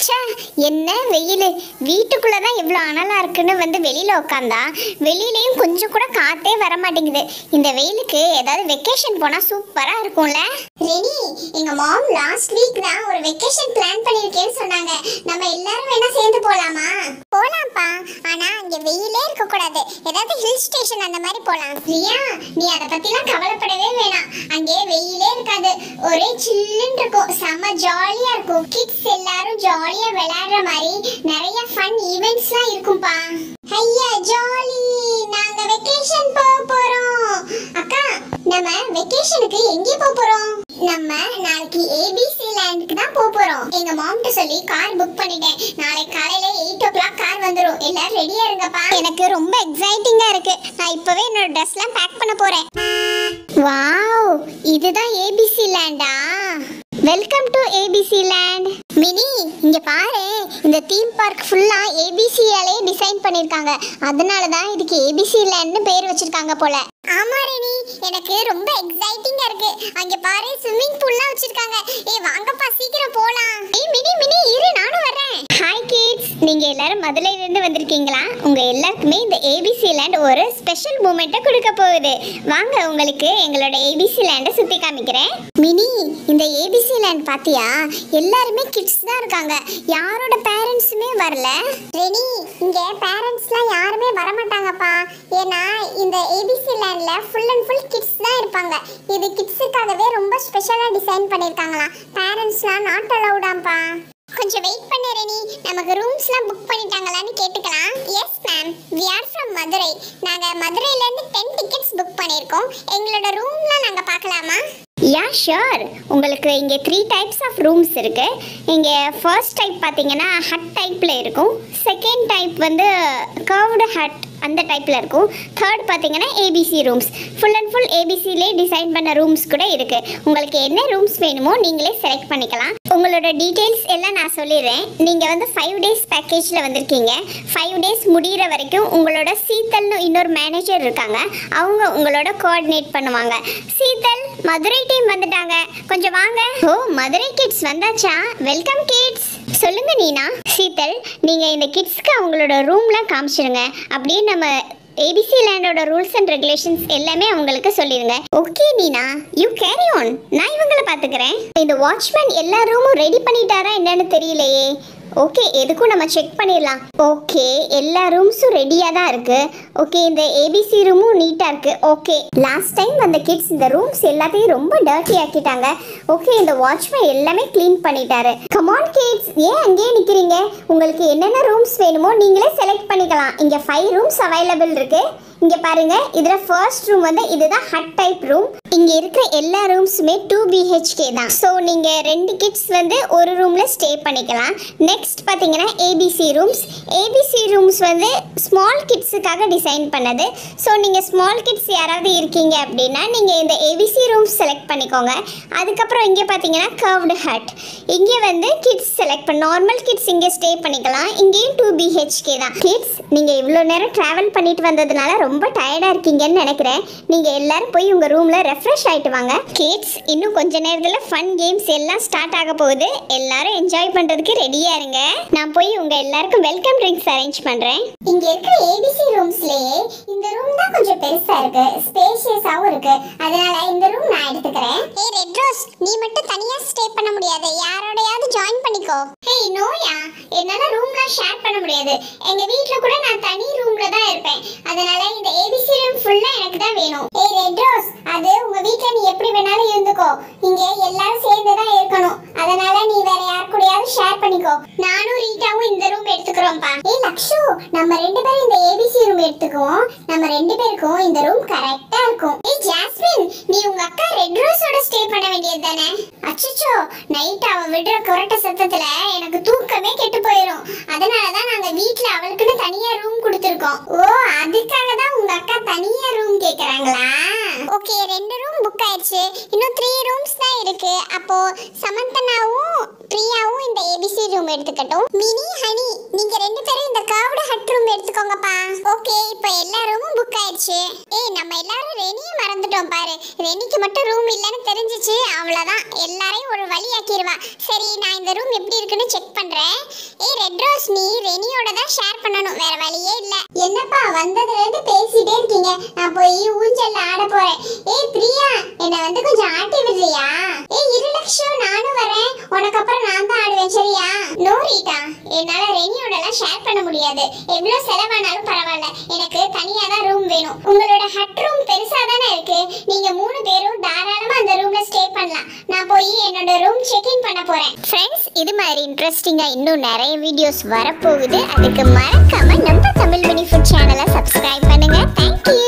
ச்சே என்ன வெயில் வீட்டுக்குள்ள தான் இவ்வளோ அனலா இருக்குன்னு வந்து வெளியில உட்காந்தா வெளியிலயும் கொஞ்சம் கூட காத்தே வர மாட்டேங்குது இந்த வெயிலுக்கு ஏதாவது வெக்கேஷன் போனா சூப்பரா இருக்கும்ல ரெனி எங்க மாம் லாஸ்ட் வீக் தான் ஒரு வெக்கேஷன் பிளான் பண்ணிருக்கேன்னு சொன்னாங்க நம்ம எல்லாரும் வேணா சேர்ந்து போலாமா போலாம்ப்பா ஆனா அங்க வெயிலே இருக்க கூடாது ஏதாவது ஹில் ஸ்டேஷன் அந்த மாதிரி போலாம் பிரியா நீ அதை பத்திலாம் கவலைப்படவே வேணாம் அங்கே வெயிலே இருக்காது ஒரே சில்லுன்னு இருக்கும் செம்ம ஜாலியா இருக்கும் கிட்ஸ் எல்லாரும் ஜாலியா விளையாடுற மாதிரி நிறைய ஃபன் ஈவெண்ட்ஸ்லாம் இருக்கும்பா ஐயா ஜாலி நாங்க வெக்கேஷன் போக போறோம் அக்கா நம்ம வெக்கேஷனுக்கு எங்க போக போறோம் நம்ம நாளைக்கு ஏபிசி லேண்டுக்கு தான் போக போறோம் எங்க மாம்கிட்ட சொல்லி கார் புக் பண்ணிட்டேன் நாளைக்கு காலையில எயிட் ஓ கிளாக் கார் வந்துரும் எல்லாரும் ரெடியா இருங்கப்பா எனக்கு ரொம்ப எக்ஸைட்டிங்கா இருக்கு நான் இப்பவே என்னோட ட்ரெஸ்லாம் பேக் பண்ண போறேன் வாவ் இதுதான் ஏபிசி லேண்டா welcome to ABC land mini இங்க பாரு இந்த தீம் பார்க் ஃபுல்லா ஏபிசியாலே டிசைன் பண்ணிருக்காங்க அதனால தான் இதுக்கு ஏபிசி லேண்ட்னு பேர் வச்சிருக்காங்க போல ஆமா ரெனி எனக்கு ரொம்ப எக்ஸைட்டிங்கா இருக்கு அங்க பாரு ஸ்விம்மிங் பூல்லாம் வச்சிருக்காங்க ஏய் வாங்கப்பா சீக்கிரம் போலாம் ஏய் மினி மினி இரு நானும் வரேன் ஹாய் கிட்ஸ் நீங்க எல்லாரும் மதுரையில இருந்து வந்திருக்கீங்களா உங்க எல்லாருக்குமே இந்த ஏபிசி லேண்ட் ஒரு ஸ்பெஷல் மூமெண்ட்டை கொடுக்க போகுது வாங்க உங்களுக்கு எங்களோட ஏபிசி லேண்டை சுத்தி காமிக்கிறேன் மினி இந்த ஏபிசி லேண்ட் பாத்தியா எல்லாருமே கிட்ஸ் தான் இருக்காங்க யாரோட பேரண்ட்ஸுமே வரல ரெனி இங்க பேரண்ட்ஸ்லாம் யாருமே வர மாட்டாங்கப்பா ஏன்னா இந்த ஏபிசி லேண்ட்ல ஃபுல் அண்ட் ஃபுல் கிட்ஸ் தான் இருப்பாங்க இது கிட்ஸுக்காகவே ரொம்ப ஸ்பெஷலா டிசைன் பண்ணிருக்காங்களாம் பேரண்ட்ஸ்லாம் நாட் அலௌடாம்ப்பா கொஞ்சம் வெயிட் பண்ணு ரெனி நமக்கு ரூம்ஸ்லாம் புக் பண்ணிட்டாங்களான்னு கேட்டுக்கலாம் yes ma'am we are from Madurai நாங்கள் மதுரையிலேருந்து டென் டிக்கெட்ஸ் புக் பண்ணியிருக்கோம் எங்களோட ரூம்லாம் நாங்கள் பார்க்கலாமா யா ஷியோர் உங்களுக்கு இங்கே த்ரீ டைப்ஸ் ஆஃப் ரூம்ஸ் இருக்கு இங்கே ஃபர்ஸ்ட் டைப் பார்த்தீங்கன்னா ஹட் டைப்பில் இருக்கும் செகண்ட் டைப் வந்து கர்வ்டு ஹட் அந்த டைப்பில் இருக்கும் தேர்ட் பார்த்தீங்கன்னா ABC rooms full and full ஏபிசிலே டிசைன் பண்ண ரூம்ஸ் கூட இருக்கு உங்களுக்கு என்ன ரூம்ஸ் வேணுமோ நீங்களே செலக்ட் பண்ணிக்கலாம் உங்களோட டீட்டெயில்ஸ் எல்லாம் நான் சொல்லிடுறேன் நீங்கள் வந்து ஃபைவ் டேஸ் பேக்கேஜில் வந்திருக்கீங்க ஃபைவ் டேஸ் முடிகிற வரைக்கும் உங்களோட சீத்தல்னு இன்னொரு மேனேஜர் இருக்காங்க அவங்க உங்களோட கோஆர்டினேட் பண்ணுவாங்க சீத்தல் மதுரை டீம் வந்துட்டாங்க கொஞ்சம் வாங்க ஓ மதுரை கிட்ஸ் வந்தாச்சா வெல்கம் கிட்ஸ் சொல்லுங்க நீனா சீத்தல் நீங்க இந்த கிட்ஸ்க்கு அவங்களோட ரூம்லாம் காமிச்சிருங்க அப்படியே நம்ம ஏபிசி லேண்டோட ரூல்ஸ் அண்ட் ரெகுலேஷன்ஸ் எல்லாமே அவங்களுக்கு சொல்லிருங்க okay Neena you carry on நான் இவங்கள பாத்துக்கிறேன் இந்த வாட்ச்மேன் எல்லா ரூமும் ரெடி பண்ணிட்டாரா என்னன்னு தெரியலையே ஓகே எதுக்கும் நம்ம செக் பண்ணிடலாம் ஓகே எல்லா ரூம்ஸும் ரெடியாக தான் இருக்கு ஓகே இந்த ஏபிசி ரூமும் நீட்டாக இருக்கு ஓகே லாஸ்ட் டைம் வந்த கிட்ஸ் இந்த ரூம்ஸ் எல்லாத்தையும் ரொம்ப டர்ட்டி ஆக்கிட்டாங்க ஓகே இந்த வாட்ச்மேன் எல்லாமே க்ளீன் பண்ணிட்டாரு கமான் கிட்ஸ் ஏன் அங்கேயே நிற்கிறீங்க உங்களுக்கு என்னென்ன ரூம்ஸ் வேணுமோ நீங்களே செலக்ட் பண்ணிக்கலாம் இங்கே ஃபைவ் ரூம்ஸ் அவைலபிள் இருக்கு இங்க பாருங்க இதுல ஃபர்ஸ்ட் ரூம் வந்து இதுதான் ஹட் டைப் ரூம் இங்க இருக்கிற எல்லா ரூம்ஸுமே டூ பிஹெச்கே தான் ஸோ நீங்க ரெண்டு கிட்ஸ் வந்து ஒரு ரூம்ல ஸ்டே பண்ணிக்கலாம் நெக்ஸ்ட் பாத்தீங்கன்னா ஏபிசி ரூம்ஸ் ஏபிசி ரூம்ஸ் வந்து ஸ்மால் கிட்ஸுக்காக டிசைன் பண்ணது ஸோ நீங்க ஸ்மால் கிட்ஸ் யாராவது இருக்கீங்க அப்படின்னா நீங்க இந்த ஏபிசி ரூம்ஸ் செலக்ட் பண்ணிக்கோங்க அதுக்கப்புறம் இங்க பாத்தீங்கன்னா கர்வ்டு ஹட் இங்க வந்து கிட்ஸ் செலக்ட் பண்ண நார்மல் கிட்ஸ் இங்க ஸ்டே பண்ணிக்கலாம் இங்கேயும் டூ பிஹெச்கே தான் கிட்ஸ் நீங்க இவ்வளோ நேரம் டிராவல் பண்ணிட்டு வந்ததுனால ரொம்ப டயர்டா இருக்கீங்கன்னு நினைக்கிறேன் நீங்க எல்லாரும் போய் உங்க ரூம்ல ரெஃப்ரெஷ் ஆயிட்டு வாங்க கிட்ஸ் இன்னும் கொஞ்ச நேரத்துல ஃபன் கேம்ஸ் எல்லாம் ஸ்டார்ட் ஆக போகுது எல்லாரும் என்ஜாய் பண்றதுக்கு ரெடியா இருங்க நான் போய் உங்க எல்லாருக்கும் வெல்கம் ட்ரிங்க்ஸ் அரேஞ்ச் பண்றேன் இங்க இருக்கிற ஏபிசி ரூம்ஸ்லயே இந்த ரூம் தான் கொஞ்சம் பெருசா இருக்கு ஸ்பேஷியஸாவும் இருக்கு அதனால இந்த ரூம் நான் எடுத்துக்கிறேன் ஏய் ரெட் ரோஸ் நீ மட்டும் தனியா ஸ்டே பண்ண முடியாது யாரோடயாவது ஜாயின் பண்ணிக்கோ ஹேய் நோயா என்னால ரூம்லாம் ஷேர் பண்ண முடியாது எங்க வீட்ல கூட நான் தனி ரூம்ல தான் இருப்பேன் அதனால இந்த ஏபிசி ரூம் ஃபுல்லா எனக்கு தான் வேணும் ஏய் ரெட் ரோஸ் அது உங்க வீட்ல நீ எப்படி வேணாலும் இருந்துக்கோ இங்க எல்லாரும் சேர்ந்து தான் இருக்கணும் அதனால நீ வேற யார் கூடயாவது ஷேர் பண்ணிக்கோ நானும் ரீட்டாவும் இந்த ரூம் எடுத்துக்கிறோம்ப்பா ஏய் லக்ஷு நம்ம ரெண்டு பேரும் இந்த ஏபிசி ரூம் எடுத்துக்குவோம் நம்ம ரெண்டு பேருக்கும் இந்த ரூம் கரெக்டா இருக்கும் ஏய் ஜாஸ்மின் நீ உங்க அக்கா ரெட் ரோஸோட ஸ்டே பண்ண வேண்டியது தானே அச்சச்சோ நைட் அவ விடுற குரட்ட சத்தத்துல எனக்கு தூக்கமே கெட்டு போயிடும் அதனால தான் நாங்க வீட்ல அவளுக்குன்னு தனியா ரூம் கொடுத்துருக்கோம் ஓ அதுக்காக தான் உங்க அக்கா தனியா ரூம் கேக்குறாங்களா ஓகே ரெண்டு ரூம் புக் ஆயிடுச்சு இன்னும் த்ரீ ரூம்ஸ் தான் இருக்கு அப்போ சமந்தனாவும் பிரியாவும் இந்த ஏபிசி ரூம் எடுத்துக்கட்டும் மினி ஹனி நீங்க ரெண்டு பேரும் இந்த கர்வ்டு ஹட் ரூம் எடுத்துக்கோங்கப்பா ஓகே இப்போ எல்லா ரூமும் புக் ஆயிடுச்சு ஏய் நம்ம எல்லாரும் ரெனியை மறந்துட்டோம் பாரு ரெனிக்கு மட்டும் ரூம் இல்லைன்னு தெரிஞ்சிச்சு அவ்வளவுதான் எல்லாரையும் ஒரு வழி ஆக்கிடுவா சரி நான் இந்த ரூம் எப்படி இருக்குன்னு செக் பண்றேன் ஏய் ரெட் ரோஸ் நீ ரெனியோட தான் ஷேர் பண்ணணும் வேற வழியே இல்ல என்னப்பா வந்ததுல இருந்து பேசிட்டே இருக்கீங்க நான் போய் ஊஞ்சல்ல ஆட போறேன் ஏய் பிரியா என்ன வந்து கொஞ்சம் ஆட்டி விடுறியா ஏய் இரு லட்சம் நானும் வரேன் உனக்கு அப்புறம் நான் தான் ஆடுவேன் சரியா நோ ரீட்டா என்னால ரெனியோட எல்லாம் ஷேர் பண்ண முடியாது எவ்வளவு செலவானாலும் பரவாயில்ல எனக்கு தனியா தான் ரூம் வேணும் உங்களோட ஹட் ரூம் பெருசா தானே இருக்கு நீங்க மூணு பேரும் தாராளமா அந்த ரூம்ல ஸ்டே பண்ணலாம் நான் போய் என்னோட ரூம் செக் இன் பண்ண போறேன் ஃப்ரெண்ட்ஸ் இது மாதிரி இன்ட்ரெஸ்டிங்கா இன்னும் நிறைய வீடியோஸ் வரப்போகுது அதுக்கு மறக்காம நம்ம தமிழ் மினி ஃபுட் சேனலை சப்ஸ்கிரைப் பண்ணுங்க தேங்க்யூ